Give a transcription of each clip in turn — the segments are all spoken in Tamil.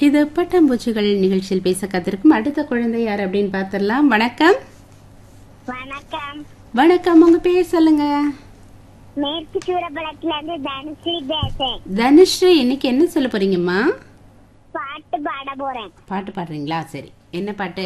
இது பட்டாம்பூச்சிகள் நிகழ்ச்சியில் பேச காத்திருக்கும் அடுத்த குழந்தை யார் அப்படின்னு பார்த்துடலாம் வணக்கம் வணக்கம் வணக்கம் உங்க பேர் சொல்லுங்க மேற்கு சூரபலத்துல இருந்து தனுஸ்ரீ பேசுறேன் தனுஸ்ரீ இன்னைக்கு என்ன சொல்ல போறீங்கம்மா பாட்டு பாட போறேன் பாட்டு பாடுறீங்களா சரி என்ன பாட்டு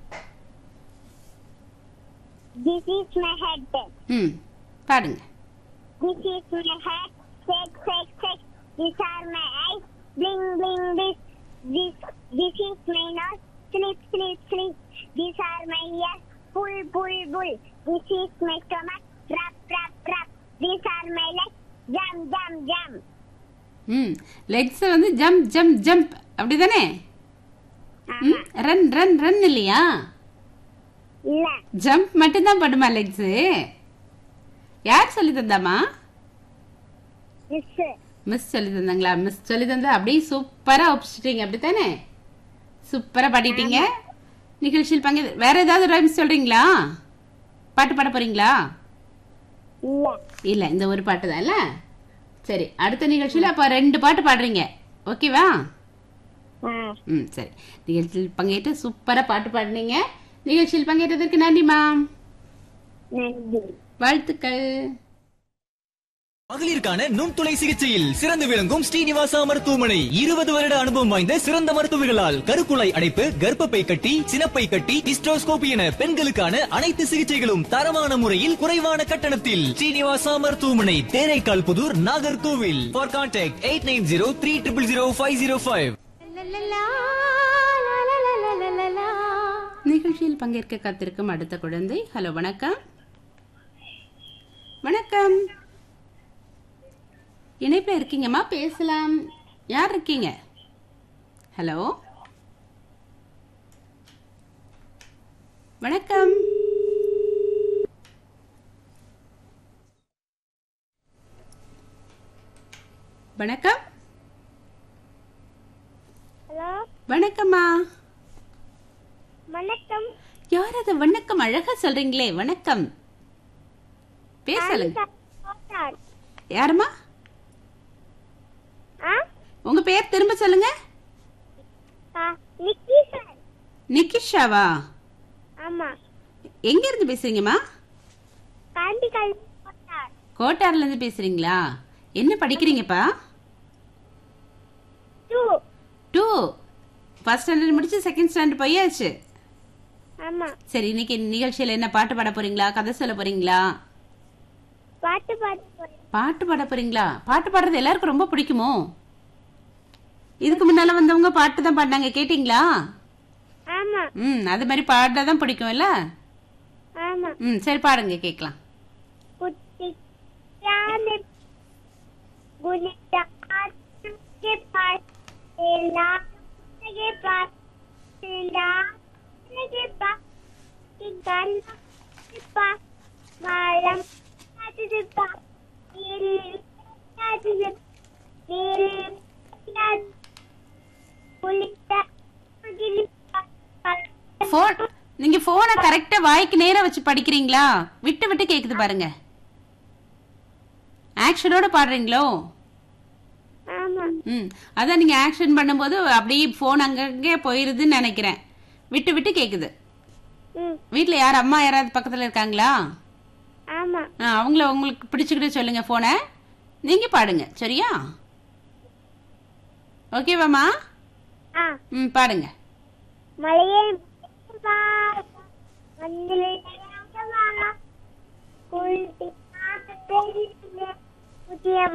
திஸ் இஸ் மை ஹெட் ம் பாடுங்க this is my head shake shake shake this are my eyes blink blink this this this is my nose slip slip slip this are my ears pull pull pull this is my stomach rub rub rub this are my leg jump jump jump ம் லெக்ஸ் வந்து ஜம்ப் ஜம்ப் ஜம்ப் அப்படிதானே ம் ரன் ரன் ரன் இல்லையா இல்ல ஜம்ப் மட்டும்தான் படுமா லெக்ஸு யார் சொல்லி தந்தாமா மிஸ் மிஸ் சொல்லி தந்தாங்களா மிஸ் சொல்லி தந்தா அப்படியே சூப்பரா ஒப்பிச்சிட்டீங்க அப்படித்தானே சூப்பரா பாடிட்டீங்க நிகழ்ச்சியில் பங்கு வேற ஏதாவது ரைம்ஸ் சொல்றீங்களா பாட்டு பாட போறீங்களா இல்ல இல்ல இந்த ஒரு பாட்டு தான் இல்ல சரி அடுத்த நிகழ்ச்சியில அப்ப ரெண்டு பாட்டு பாடுறீங்க ஓகேவா ஆ ம் சரி நிகழ்ச்சியில் பங்கேற்று சூப்பரா பாட்டு பாடுனீங்க நிகழ்ச்சியில் பங்கேற்றதற்கு நன்றிமா நன்றி வாழ்த்துக்கள் மகளிருக்கான நுண்துளை சிகிச்சையில் சிறந்து விளங்கும் ஸ்ரீனிவாசா மருத்துவமனை இருபது வருட அனுபவம் வாய்ந்த சிறந்த மருத்துவர்களால் கருக்குழாய் அடைப்பு கர்ப்பப்பை கட்டி சினப்பை கட்டி டிஸ்ட்ரோஸ்கோபி என பெண்களுக்கான அனைத்து சிகிச்சைகளும் தரமான முறையில் குறைவான கட்டணத்தில் ஸ்ரீனிவாசா மருத்துவமனை Theraikkal Pudur Nagercoil for contact eight nine zero three triple zero five zero five நிகழ்ச்சியில் பங்கேற்க காத்திருக்கும் அடுத்த குழந்தை ஹலோ வணக்கம் வணக்கம் இணைப்பில் இருக்கீங்கம்மா பேசலாம் யார் இருக்கீங்க ஹலோ வணக்கம் வணக்கம் ஹலோ வணக்கம்மா வணக்கம் யார் அது வணக்கம் அழகா சொல்றீங்களே வணக்கம் பேசலுங்க யாருமா ஆ உங்க பேர் திரும்ப சொல்லுங்க ஆ நிக்கி சார் நிகிஷாவா ஆமா எங்க இருந்து பேசுறீங்கம்மா காண்டிகல் கோட்டார் கோட்டார்ல இருந்து பேசுறீங்களா என்ன படிக்கிறீங்கப்பா டூ டூ ஃபர்ஸ்ட் ஸ்டாண்டர்ட் முடிச்சு செகண்ட் ஸ்டாண்டர்ட் போயாச்சு ஆமா சரி இன்னைக்கு நிகழ்ச்சியில என்ன பாட்டு பாட போறீங்களா கதை சொல்ல போறீங்களா பாட்டு பாட்டு போறேன் பாட்டு பாட போறீங்களா பாட்டு பாடுறது எல்லாருக்கும் ரொம்ப பிடிக்குமோ இதுக்கு முன்னால வந்தவங்க பாட்டு தான் பாடினாங்க கேட்டிங்களா ஆமா ம் அது மாதிரி பாட தான் பிடிக்கும்ல ஆமா ம் சரி பாடுங்க கேட்கலாம் குட்டி யானை गुलिया के पास तेला के पास तेला के पास कि गाना के पास मालम के पास तेरे के तेरे गुलिया के पास போன் நீங்க போனை கரெக்டா வாய்க்கு நேரா வச்சு படிக்கிறீங்களா விட்டு விட்டு கேக்குது பாருங்க ஆக்ஷனோட பாடுறீங்களோ ஆமா ம் அதான் நீங்க ஆக்ஷன் பண்ணும்போது அப்படியே போன் அங்கங்கே போயிருதுன்னு நினைக்கிறேன் விட்டு விட்டு கேக்குது ம் வீட்ல யார் அம்மா யாராவது பக்கத்துல இருக்காங்களா ஆமா ஆ, அவங்கள உங்களுக்கு பிடிச்சுக்கிட்டு சொல்லுங்க போனை நீங்க பாடுங்க சரியா ஓகேவாம்மா ஆ ம் பாடுங்க மலையே மண்ணில் குளித்து புதிய